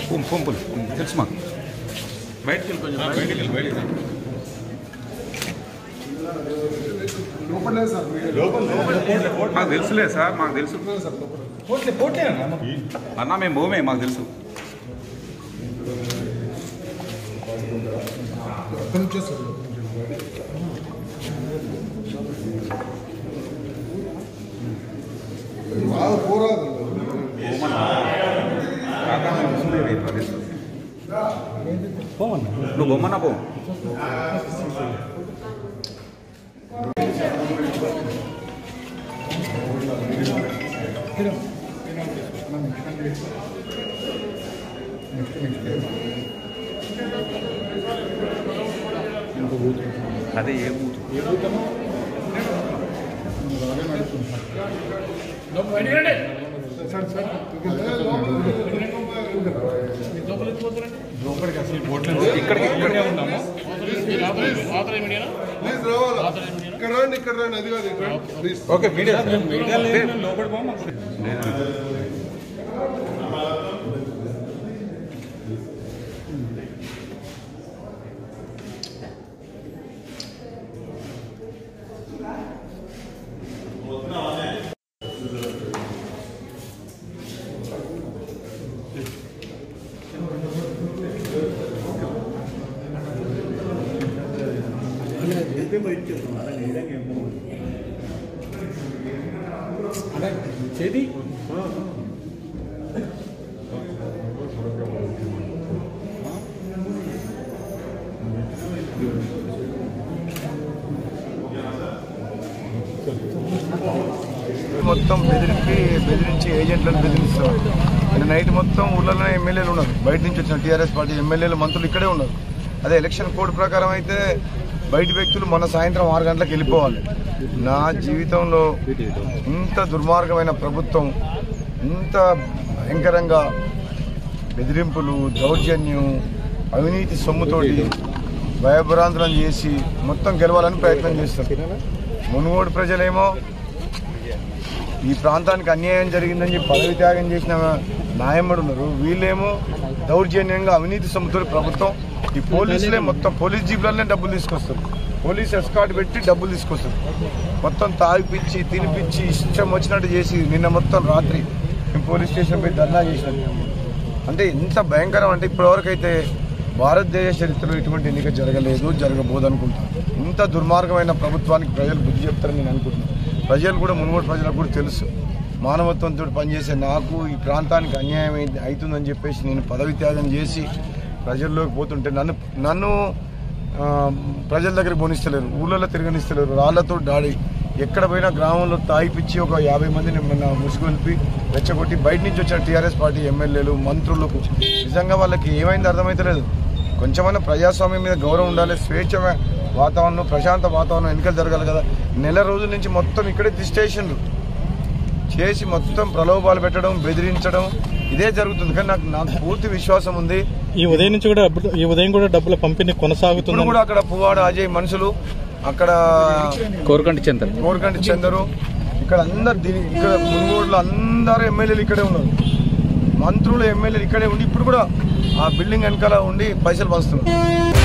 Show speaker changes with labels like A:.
A: పొంపు పొంపులు తెలుసు మాకు బయటికి వెళ్ళి కొంచెం బయటికి వెళ్ళి బయటికి వెళ్ళి. మాకు తెలుసులే సార్ మాకు తెలుసు అన్న మేము భూమే మాకు తెలుసు
B: బాగా పోరాదు
A: కాకా మేము ముందే రేపు తెలుసు నువ్వు బొమ్మన పో అదే ఏ బూత్ ఇక్కడికి ఇక్కడే ఉన్నాము
B: ప్లీజ్ రావాలా ఇక్కడ రండి ఇక్కడ రండి అది కాదు ఇక్కడ ప్లీజ్
A: ఓకే మీడియా
C: మొత్తం బెదిరించి బెదిరించి ఏజెంట్లను బెదిరిస్తారు నిన్న నైట్ మొత్తం ఊళ్ళలోనే ఎమ్మెల్యేలు ఉన్నారు బయట నుంచి వచ్చిన టీఆర్ఎస్ పార్టీ ఎమ్మెల్యేలు మంత్రులు ఇక్కడే ఉన్నారు అదే ఎలక్షన్ కోడ్ ప్రకారం అయితే బయట వ్యక్తులు మొన్న సాయంత్రం ఆరు గంటలకు వెళ్ళిపోవాలి నా జీవితంలో ఇంత దుర్మార్గమైన ప్రభుత్వం ఇంత భయంకరంగా బెదిరింపులు దౌర్జన్యం అవినీతి సొమ్ముతోటి భయభ్రాంతులను చేసి మొత్తం గెలవాలని ప్రయత్నం చేస్తారు మునుగోడు ప్రజలేమో ఈ ప్రాంతానికి అన్యాయం జరిగిందని చెప్పి పదవి త్యాగం చేసిన న్యాయమ్మడు ఉన్నారు వీళ్ళేమో దౌర్జన్యంగా అవినీతి సొమ్ముతో ప్రభుత్వం ఈ పోలీసులే మొత్తం పోలీస్ జీపులనే డబ్బులు తీసుకొస్తారు పోలీస్ ఎస్కాట్ పెట్టి డబ్బులు తీసుకొస్తారు మొత్తం తాగిపిచ్చి తినిపిచ్చి ఇష్టం వచ్చినట్టు చేసి నిన్న మొత్తం రాత్రి మేము పోలీస్ స్టేషన్ పోయి ధర్నా చేసినాం అంటే ఇంత భయంకరం అంటే ఇప్పటివరకైతే భారతదేశ చరిత్రలో ఇటువంటి ఎన్నిక జరగలేదు జరగబోదు అనుకుంటాను ఇంత దుర్మార్గమైన ప్రభుత్వానికి ప్రజలు బుద్ధి చెప్తారని నేను అనుకుంటున్నాను ప్రజలు కూడా మునుగోడు ప్రజలకు కూడా తెలుసు మానవత్వంతో పనిచేసే నాకు ఈ ప్రాంతానికి అన్యాయం అయి- అవుతుందని చెప్పేసి నేను పదవి త్యాగం చేసి ప్రజల్లోకి పోతుంటే నన్ను నన్ను ఆ, ప్రజల దగ్గర పోనిస్తలేరు ఊళ్ళలో తిరగనిస్తలేరు రాళ్లతో దాడి ఎక్కడ పోయినా గ్రామంలో తాగిపిచ్చి ఒక యాభై మందిని మన ముసుగొల్పి రెచ్చగొట్టి బయట నుంచి వచ్చిన టీఆర్ఎస్ పార్టీ ఎమ్మెల్యేలు మంత్రులకు నిజంగా వాళ్ళకి ఏమైంది అర్థమైతలేదు కొంచెమైనా ప్రజాస్వామ్యం మీద గౌరవం ఉండాలి స్వేచ్ఛ వాతావరణం ప్రశాంత వాతావరణం ఎన్నికలు జరగాలి కదా నెల రోజుల నుంచి మొత్తం ఇక్కడే స్టేషన్లు చేసి మొత్తం ప్రలోభాలు పెట్టడం బెదిరించడం ఇదే జరుగుతుంది కానీ నాకు నాకు పూర్తి విశ్వాసం ఉంది
D: ఈ ఉదయం నుంచి కూడా డబ్బులు ఈ ఉదయం కూడా డబ్బుల పంపిణీ
C: ఇప్పుడు
D: కొనసాగుతుంది
C: కూడా అక్కడ పువ్వాడ అజయ్ మనుషులు అక్కడ
A: కోరుకంటి చెంతలు
C: కోరకంటి చందరు ఇక్కడ అందరు దీని ఇక్కడ మునుగోడులో అందరు ఎమ్మెల్యేలు ఇక్కడే ఉన్నారు మంత్రులు ఎమ్మెల్యేలు ఇక్కడే ఉండి ఇప్పుడు కూడా ఆ బిల్డింగ్ వెనకాల ఉండి పైసలు పంచుతున్నారు